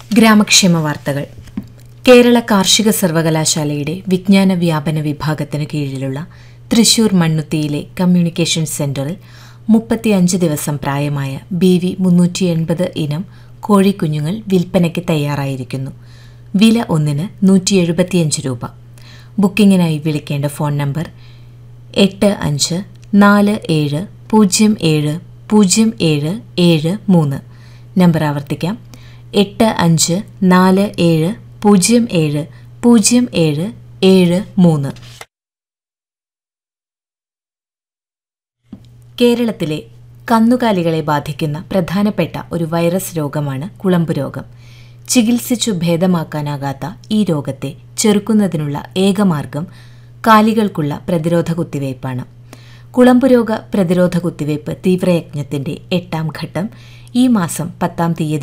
ഗ്രാമക്ഷേമ വാർത്തകൾ കേരള കാർഷിക സർവകലാശാലയുടെ വിജ്ഞാന വ്യാപന വിഭാഗത്തിന് കീഴിലുള്ള തൃശൂർ മണ്ണുത്തിയിലെ കമ്മ്യൂണിക്കേഷൻ സെന്ററിൽ മുപ്പത്തിയഞ്ച് ദിവസം പ്രായമായ ബി വി മുന്നൂറ്റി എൺപത് ഇനം കോഴിക്കുഞ്ഞുങ്ങൾ വിൽപ്പനയ്ക്ക് തയ്യാറായിരിക്കുന്നു വില ഒന്നിന് നൂറ്റി എഴുപത്തിയഞ്ച് രൂപ ബുക്കിംഗിനായി വിളിക്കേണ്ട ഫോൺ നമ്പർ എട്ട് അഞ്ച് നാല് ഏഴ് പൂജ്യം ഏഴ് പൂജ്യം ഏഴ് ഏഴ് മൂന്ന് നമ്പർ ആവർത്തിക്കാം എട്ട് അഞ്ച് നാല് ഏഴ് പൂജ്യം ഏഴ് പൂജ്യം ഏഴ് ഏഴ് മൂന്ന് കേരളത്തിലെ കന്നുകാലികളെ ബാധിക്കുന്ന പ്രധാനപ്പെട്ട ഒരു വൈറസ് രോഗമാണ് കുളമ്പ് രോഗം ചികിത്സിച്ചു ഭേദമാക്കാനാകാത്ത ഈ രോഗത്തെ ചെറുക്കുന്നതിനുള്ള ഏകമാർഗം കാലികൾക്കുള്ള പ്രതിരോധ കുത്തിവയ്പ്പാണ് കുളമ്പുരോഗ പ്രതിരോധ കുത്തിവയ്പ്പ് തീവ്രയജ്ഞത്തിന്റെ എട്ടാം ഘട്ടം ഈ മാസം പത്താം തീയതി